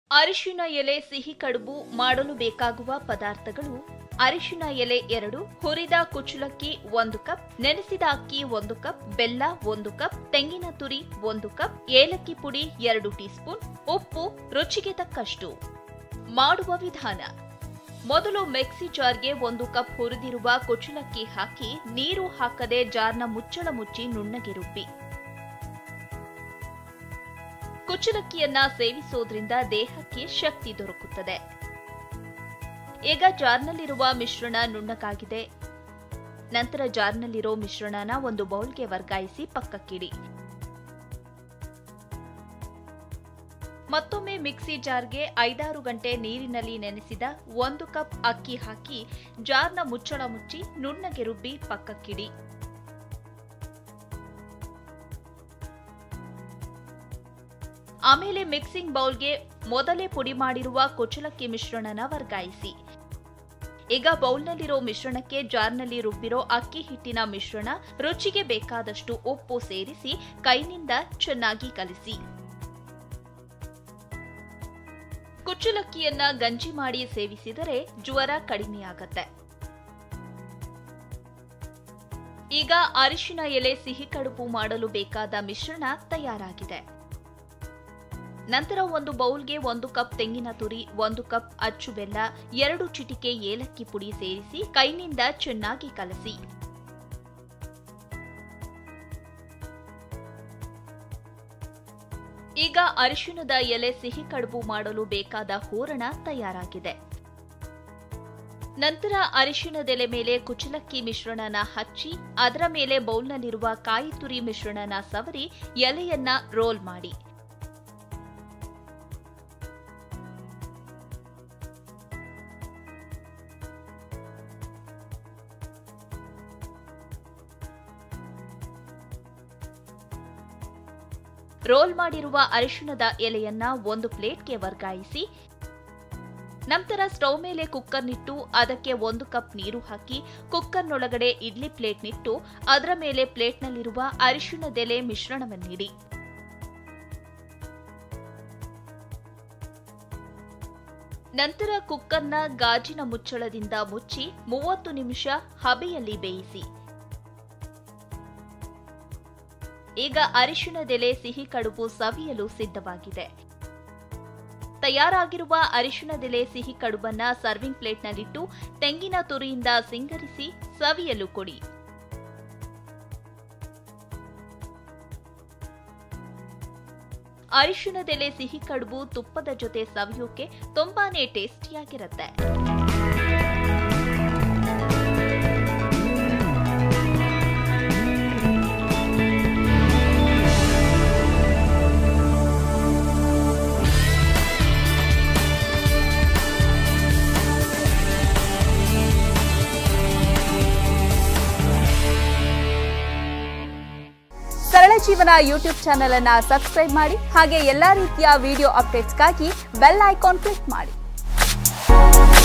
ಅರಿಶಿನ ಎಲೆ ಸಿಹಿ ಕಡುಬು ಮಾಡಲು ಬೇಕಾಗುವ ಪದಾರ್ಥಗಳು ಅರಿಶಿನ ಎಲೆ ಎರಡು ಹುರಿದ ಕುಚ್ಚಲಕ್ಕಿ ಒಂದು ಕಪ್ ನೆನೆಸಿದ ಅಕ್ಕಿ ಒಂದು ಕಪ್ ಬೆಲ್ಲ ಒಂದು ಕಪ್ ತೆಂಗಿನ ತುರಿ ಒಂದು ಕಪ್ ಏಲಕ್ಕಿ ಪುಡಿ ಎರಡು ಟೀಸ್ಪೂನ್ ಉಪ್ಪು ರುಚಿಗೆ ತಕ್ಕಷ್ಟು ಮಾಡುವ ವಿಧಾನ ಮೊದಲು ಮಿಕ್ಸಿ ಜಾರ್ಗೆ ಒಂದು ಕಪ್ ಹುರಿದಿರುವ ಕುಚ್ಚಲಕ್ಕಿ ಹಾಕಿ ನೀರು ಹಾಕದೆ ಜಾರ್ನ ಮುಚ್ಚಳ ಮುಚ್ಚಿ ನುಣ್ಣಗೆ ರುಬ್ಬಿ ಕುಚ್ಚಲಕ್ಕಿಯನ್ನ ಸೇವಿಸೋದ್ರಿಂದ ದೇಹಕ್ಕೆ ಶಕ್ತಿ ದೊರಕುತ್ತದೆ ಈಗ ಜಾರ್ನಲ್ಲಿರುವ ಮಿಶ್ರಣ ನುಣ್ಣಗಾಗಿದೆ ನಂತರ ಜಾರ್ನಲ್ಲಿರೋ ಮಿಶ್ರಣನ ಒಂದು ಬೌಲ್ಗೆ ವರ್ಗಾಯಿಸಿ ಪಕ್ಕಕ್ಕಿಡಿ ಮತ್ತೊಮ್ಮೆ ಮಿಕ್ಸಿ ಜಾರ್ಗೆ ಐದಾರು ಗಂಟೆ ನೀರಿನಲ್ಲಿ ನೆನೆಸಿದ ಒಂದು ಕಪ್ ಅಕ್ಕಿ ಹಾಕಿ ಜಾರ್ನ ಮುಚ್ಚಳ ಮುಚ್ಚಿ ನುಣ್ಣಗೆ ರುಬ್ಬಿ ಪಕ್ಕಕ್ಕಿಡಿ ಆಮೇಲೆ ಮಿಕ್ಸಿಂಗ್ ಬೌಲ್ಗೆ ಮೊದಲೇ ಪುಡಿ ಮಾಡಿರುವ ಕುಚ್ಚಲಕ್ಕಿ ಮಿಶ್ರಣನ ವರ್ಗಾಯಿಸಿ ಈಗ ಬೌಲ್ನಲ್ಲಿರೋ ಮಿಶ್ರಣಕ್ಕೆ ಜಾರ್ನಲ್ಲಿ ರುಬ್ಬಿರೋ ಅಕ್ಕಿ ಹಿಟ್ಟಿನ ಮಿಶ್ರಣ ರುಚಿಗೆ ಬೇಕಾದಷ್ಟು ಉಪ್ಪು ಸೇರಿಸಿ ಕೈನಿಂದ ಚೆನ್ನಾಗಿ ಕಲಿಸಿ ಕುಚ್ಚಲಕ್ಕಿಯನ್ನ ಗಂಜಿ ಮಾಡಿ ಸೇವಿಸಿದರೆ ಜ್ವರ ಕಡಿಮೆಯಾಗತ್ತೆ ಈಗ ಅರಿಶಿನ ಎಲೆ ಸಿಹಿ ಕಡುಬು ಮಾಡಲು ಬೇಕಾದ ಮಿಶ್ರಣ ತಯಾರಾಗಿದೆ ನಂತರ ಒಂದು ಬೌಲ್ಗೆ ಒಂದು ಕಪ್ ತೆಂಗಿನ ತುರಿ ಒಂದು ಕಪ್ ಅಚ್ಚು ಬೆಲ್ಲ ಎರಡು ಚಿಟಿಕೆ ಏಲಕ್ಕಿ ಪುಡಿ ಸೇರಿಸಿ ಕೈನಿಂದ ಚೆನ್ನಾಗಿ ಕಲಸಿ ಈಗ ಅರಿಶಿಣದ ಎಲೆ ಸಿಹಿ ಕಡುಬು ಮಾಡಲು ಬೇಕಾದ ಹೂರಣ ತಯಾರಾಗಿದೆ ನಂತರ ಅರಿಶಿಣದೆಲೆ ಮೇಲೆ ಕುಚಲಕ್ಕಿ ಮಿಶ್ರಣನ ಹಚ್ಚಿ ಅದರ ಮೇಲೆ ಬೌಲ್ನಲ್ಲಿರುವ ಕಾಯಿ ತುರಿ ಮಿಶ್ರಣನ ಸವರಿ ಎಲೆಯನ್ನ ರೋಲ್ ಮಾಡಿ ರೋಲ್ ಮಾಡಿರುವ ಅರಿಶಿಣದ ಎಲೆಯನ್ನ ಒಂದು ಪ್ಲೇಟ್ಗೆ ವರ್ಗಾಯಿಸಿ ನಂತರ ಸ್ಟವ್ ಮೇಲೆ ಕುಕ್ಕರ್ನಿಟ್ಟು ಅದಕ್ಕೆ ಒಂದು ಕಪ್ ನೀರು ಹಾಕಿ ಕುಕ್ಕರ್ನೊಳಗಡೆ ಇಡ್ಲಿ ಪ್ಲೇಟ್ನಿಟ್ಟು ಅದರ ಮೇಲೆ ಪ್ಲೇಟ್ನಲ್ಲಿರುವ ಅರಿಶಿಣದೆಲೆ ಮಿಶ್ರಣವನ್ನಿಡಿ ನಂತರ ಕುಕ್ಕರ್ನ ಗಾಜಿನ ಮುಚ್ಚಳದಿಂದ ಮುಚ್ಚಿ ಮೂವತ್ತು ನಿಮಿಷ ಹಬೆಯಲ್ಲಿ ಬೇಯಿಸಿ ಈಗ ಅರಿಶಿಣದೆಲೆ ಸಿಹಿ ಕಡುಬು ಸವಿಯಲು ಸಿದ್ಧವಾಗಿದೆ ತಯಾರಾಗಿರುವ ಅರಿಶಿಣದೆಲೆ ಸಿಹಿ ಕಡುಬನ್ನ ಸರ್ವಿಂಗ್ ಪ್ಲೇಟ್ನಲ್ಲಿಟ್ಟು ತೆಂಗಿನ ತುರಿಯಿಂದ ಸಿಂಗರಿಸಿ ಸವಿಯಲು ಕೊಡಿ ಅರಿಶಿಣದೆಲೆ ಸಿಹಿ ಕಡುಬು ತುಪ್ಪದ ಜೊತೆ ಸವಿಯೋಕೆ ತುಂಬಾನೇ ಟೇಸ್ಟಿಯಾಗಿರುತ್ತೆ ಸರಳ ಜೀವನ ಯೂಟ್ಯೂಬ್ ಚಾನೆಲ್ ಅನ್ನ ಸಬ್ಸ್ಕ್ರೈಬ್ ಮಾಡಿ ಹಾಗೆ ಎಲ್ಲಾ ರೀತಿಯ ವಿಡಿಯೋ ಅಪ್ಡೇಟ್ಸ್ಗಾಗಿ ಬೆಲ್ ಐಕಾನ್ ಕ್ಲಿಕ್ ಮಾಡಿ